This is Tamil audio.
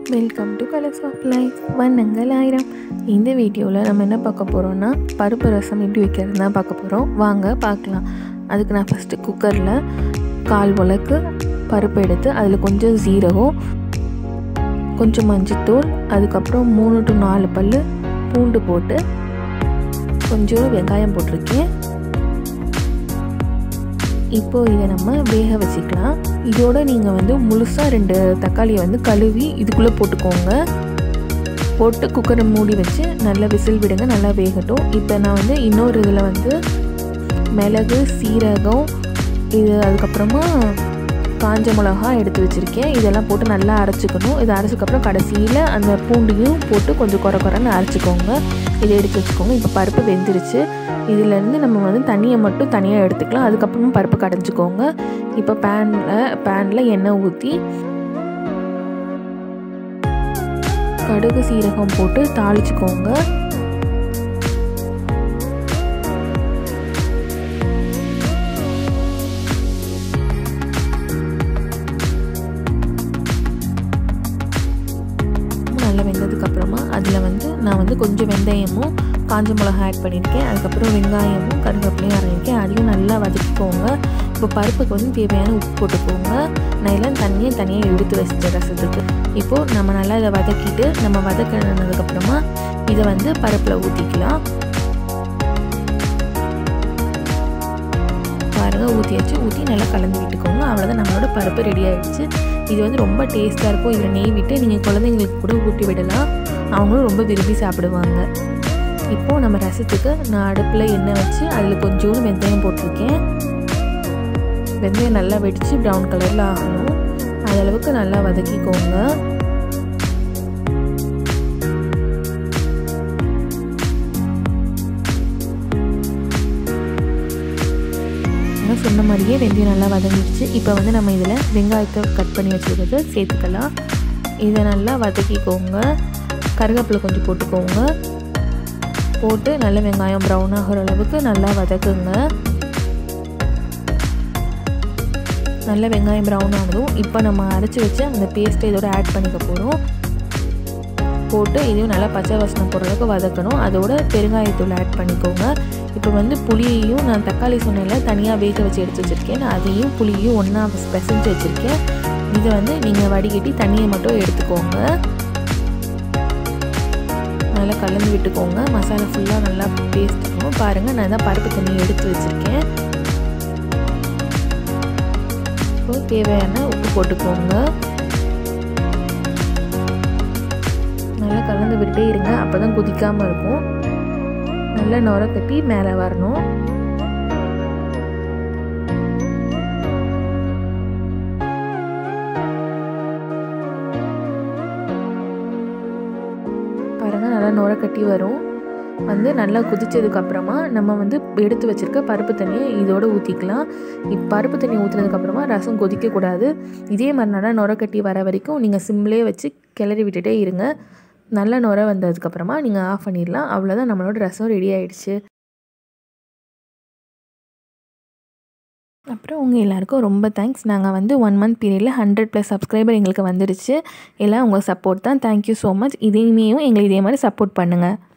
welcome to colors of life வண்ணங்கள் ஆயிரம் இந்த வீடியோவில் நம்ம என்ன பார்க்க போகிறோம்னா பருப்பு ரசம் எப்படி வைக்கிறது தான் பார்க்க போகிறோம் வாங்க பார்க்கலாம் அதுக்கு நான் ஃபஸ்ட்டு குக்கரில் கால் உலக்கு பருப்பு எடுத்து அதில் கொஞ்சம் ஜீரகம் கொஞ்சம் மஞ்சத்தூள் அதுக்கப்புறம் மூணு டு நாலு பல் பூண்டு போட்டு கொஞ்சம் வெங்காயம் போட்டிருக்கேன் இப்போது இதை நம்ம வேக வச்சுக்கலாம் இதோட நீங்கள் வந்து முழுசாக ரெண்டு தக்காளியை வந்து கழுவி இதுக்குள்ளே போட்டுக்கோங்க போட்டு குக்கரை மூடி வச்சு நல்லா விசில் விடுங்க நல்லா வேகட்டும் இப்போ நான் வந்து இன்னொரு இதில் வந்து மிளகு சீரகம் இது அதுக்கப்புறமா காஞ்ச மிளகா எடுத்து வச்சுருக்கேன் இதெல்லாம் போட்டு நல்லா அரைச்சிக்கணும் இதை அரைச்சதுக்கப்புறம் கடைசியில் அந்த பூண்டையும் போட்டு கொஞ்சம் குறை குறைன்னு அரைச்சிக்கோங்க இதை எடுத்து வச்சுக்கோங்க இப்போ பருப்பு வெந்துருச்சு இதிலேருந்து நம்ம வந்து தண்ணியை மட்டும் தனியாக எடுத்துக்கலாம் அதுக்கப்புறமா பருப்பு கடைஞ்சிக்கோங்க இப்போ பேனில் பேனில் எண்ணெய் ஊற்றி கடுகு சீரகம் போட்டு தாளிச்சுக்கோங்க நல்லா வெந்ததுக்கப்புறமா அதில் வந்து நான் வந்து கொஞ்சம் வெந்தயமும் காஞ்ச மிளகா ஆட் பண்ணியிருக்கேன் அதுக்கப்புறம் வெங்காயமும் கருவேப்பிலையும் அரைஞ்சிருக்கேன் அதையும் நல்லா வதக்கிக்கோங்க இப்போ பருப்புக்கு வந்து தேவையான உப்பு போட்டுக்கோங்க நான் எல்லாம் தண்ணியை தனியாக எடுத்து வச்சிட்டேன் ரசத்துக்கு இப்போது நம்ம நல்லா இதை வதக்கிட்டு நம்ம வதக்கினதுக்கப்புறமா இதை வந்து பருப்பில் ஊற்றிக்கலாம் பாருங்கள் ஊற்றி வச்சு ஊற்றி நல்லா கலந்து விட்டுக்கோங்க அவ்வளோதான் நம்மளோட பருப்பு ரெடி ஆகிடுச்சு இது வந்து ரொம்ப டேஸ்ட்டாக இருக்கும் இதில் நெய் விட்டு நீங்கள் குழந்தைங்களுக்கு கூட ஊட்டி விடலாம் அவங்களும் ரொம்ப விரும்பி சாப்பிடுவாங்க இப்போது நம்ம ரசத்துக்கு நான் அடுப்பில் எண்ணெய் வச்சு அதில் கொஞ்சோண்டு வெந்தயம் போட்டிருக்கேன் வெந்தயம் நல்லா வெடித்து ப்ரௌன் கலரில் ஆகணும் அதளவுக்கு நல்லா வதக்கிக்கோங்க நான் சொன்ன மாதிரியே வெந்தயம் நல்லா வதங்கிடுச்சு இப்போ வந்து நம்ம இதில் வெங்காயத்தை கட் பண்ணி வச்சுருக்கிறது சேர்த்துக்கலாம் இதை நல்லா வதக்கிக்கோங்க கருவேப்பிலை கொஞ்சம் போட்டுக்கோங்க போட்டு நல்ல வெங்காயம் ப்ரௌன் ஆகிற அளவுக்கு நல்லா வதக்குங்க நல்ல வெங்காயம் ப்ரௌன் ஆனதும் இப்போ நம்ம அரைச்சி வச்சு அந்த பேஸ்ட்டை இதோட ஆட் பண்ணிக்க போகிறோம் போட்டு இதையும் நல்லா பச்சை வாசனை போகிற அளவுக்கு வதக்கணும் அதோட பெருங்காயத்தூள் ஆட் பண்ணிக்கோங்க இப்போ வந்து புளியையும் நான் தக்காளி சொன்னையில் தனியாக வேக வச்சு எடுத்து வச்சுருக்கேன் அதையும் புளியையும் ஒன்றா பிசைஞ்சு வச்சுருக்கேன் இதை வந்து நீங்கள் வடிகட்டி தண்ணியை மட்டும் எடுத்துக்கோங்க நல்லா கலந்து விட்டுக்கோங்க மசாலா ஃபுல்லாக நல்லா பேஸ்ட் ஆகும் பாருங்கள் நான் தான் பருப்பு தண்ணி எடுத்து வச்சுருக்கேன் இப்போ தேவையான உப்பு போட்டுக்கோங்க நல்லா கலந்து விட்டுட்டே இருங்க அப்போ தான் கொதிக்காமல் இருக்கும் நல்லா நுர கட்டி மேலே வரணும் பாருங்கள் நல்லா நுர கட்டி வரும் வந்து நல்லா கொதிச்சதுக்கப்புறமா நம்ம வந்து எடுத்து வச்சுருக்க பருப்பு தண்ணியை இதோடு ஊற்றிக்கலாம் இப்போ பருப்பு தண்ணி ஊற்றுனதுக்கப்புறமா ரசம் கொதிக்கக்கூடாது இதே மாதிரி நல்லா நுர கட்டி வர வரைக்கும் நீங்கள் சிம்லேயே வச்சு கிளறி விட்டுட்டே இருங்க நல்ல நுர வந்ததுக்கப்புறமா நீங்கள் ஆஃப் பண்ணிடலாம் அவ்வளோதான் நம்மளோட ரசம் ரெடி ஆகிடுச்சு அப்புறம் உங்கள் எல்லாருக்கும் ரொம்ப தேங்க்ஸ் நாங்கள் வந்து ஒன் மந்த் பீரியடில் ஹண்ட்ரட் ப்ளஸ் சப்ஸ்கிரைபர் எங்களுக்கு வந்துடுச்சு எல்லாம் உங்கள் சப்போர்ட் தான் தேங்க்யூ ஸோ மச் இதையுமேயும் எங்களை இதே மாதிரி சப்போர்ட் பண்ணுங்கள்